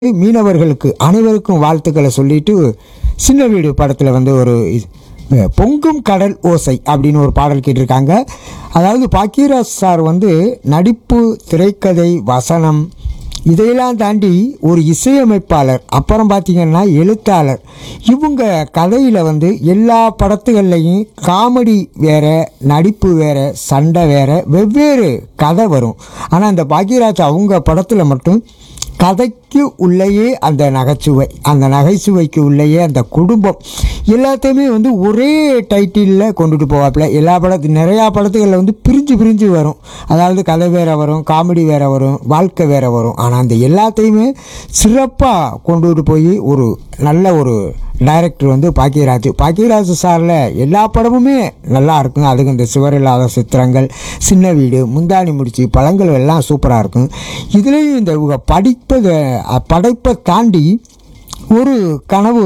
மீனவர்களுக்கு அனைவருக்கும் வாழ்த்துக்களை சொல்லிட்டு சின்ன வீடு படத்தில் வந்து ஒரு இது, அஹ், பொங்கும் கடல் ஓசை அப்படின்னு ஒரு பாடல் கேட்டிருக்காங்க அதாவது பாக்கியராஜ் சார் வந்து நடிப்பு திரைக்கதை வசனம் இதையெல்லாம் தாண்டி ஒரு இசையமைப்பாளர் அப்புறம் பார்த்தீங்கன்னா எழுத்தாளர் இவங்க கதையில் வந்து எல்லா படத்துகள்லையும் காமெடி வேற நடிப்பு வேற சண்டை வேற வெவ்வேறு கதை வரும் ஆனால் அந்த பாக்யராஜ் அவங்க படத்தில் மட்டும் கதைக்கு உள்ளேயே அந்த நகைச்சுவை அந்த நகைச்சுவைக்கு உள்ளேயே அந்த குடும்பம் எல்லாத்தையுமே வந்து ஒரே டைட்டிலில் கொண்டுட்டு போவாப்புல எல்லா படத்து நிறையா படத்துகளில் வந்து பிரிஞ்சு பிரிஞ்சு வரும் அதாவது கதை வேற வரும் காமெடி வேற வரும் வாழ்க்கை வேற வரும் ஆனால் அந்த எல்லாத்தையுமே சிறப்பாக கொண்டுட்டு போய் ஒரு நல்ல ஒரு டைரக்டர் வந்து பாக்கியராஜ் பாக்கியராஜ் சாரில் எல்லா படமுமே நல்லா இருக்கும் அதுக்கு இந்த சுவரில்லாத சித்திரங்கள் சின்ன வீடு முந்தாணி முடிச்சு பழங்கள் எல்லாம் சூப்பராக இருக்கும் இதுலேயும் இந்த இவங்க படிப்பதை அஹ், படைப்பை தாண்டி ஒரு கனவு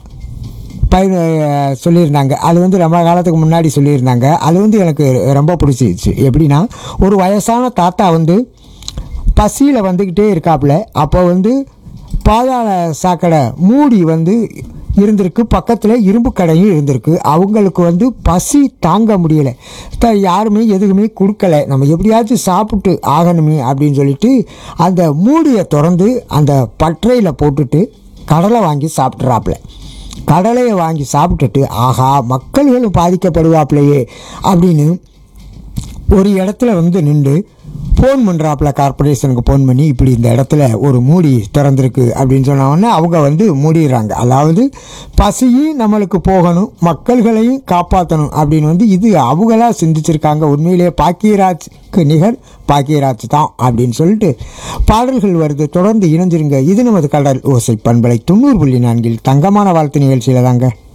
பயன் சொல்லியிருந்தாங்க அது வந்து ரொம்ப காலத்துக்கு முன்னாடி சொல்லியிருந்தாங்க அது வந்து எனக்கு ரொம்ப பிடிச்சிருச்சு எப்படின்னா ஒரு வயசான தாத்தா வந்து பசியில் வந்துக்கிட்டே இருக்காப்புல அப்போ வந்து பாதாள சாக்கடை மூடி வந்து இருந்திருக்கு பக்கத்தில் இரும்பு கடையும் இருந்திருக்கு அவங்களுக்கு வந்து பசி தாங்க முடியலை த யாருமே எதுவுமே கொடுக்கல நம்ம எப்படியாச்சும் சாப்பிட்டு ஆகணுமே அப்படின்னு சொல்லிட்டு அந்த மூடியை திறந்து அந்த பற்றையில் போட்டுட்டு கடலை வாங்கி சாப்பிட்றாப்புல கடலையை வாங்கி சாப்பிட்டுட்டு ஆஹா மக்கள்களும் பாதிக்கப்படுவாப்லையே அப்படின்னு ஒரு இடத்துல வந்து நின்று ஃபோன் பண்ணுறாப்புல கார்பரேஷனுக்கு ஃபோன் பண்ணி இப்படி இந்த இடத்துல ஒரு மூடி திறந்திருக்கு அப்படின்னு சொன்ன உடனே அவங்க வந்து மூடிடுறாங்க அதாவது பசியும் நம்மளுக்கு போகணும் மக்கள்களையும் காப்பாற்றணும் அப்படின்னு வந்து இது அவங்களா சிந்திச்சிருக்காங்க உண்மையிலேயே பாக்கியராஜ்க்கு நிகர் பாக்கியராஜ் தான் அப்படின்னு சொல்லிட்டு பாடல்கள் வருது தொடர்ந்து இணைஞ்சிருங்க இது நமது கடல் ஓசை பண்பலை தொண்ணூறு புள்ளி நான்கில் தங்கமான வாழ்த்து நிகழ்ச்சியில் தாங்க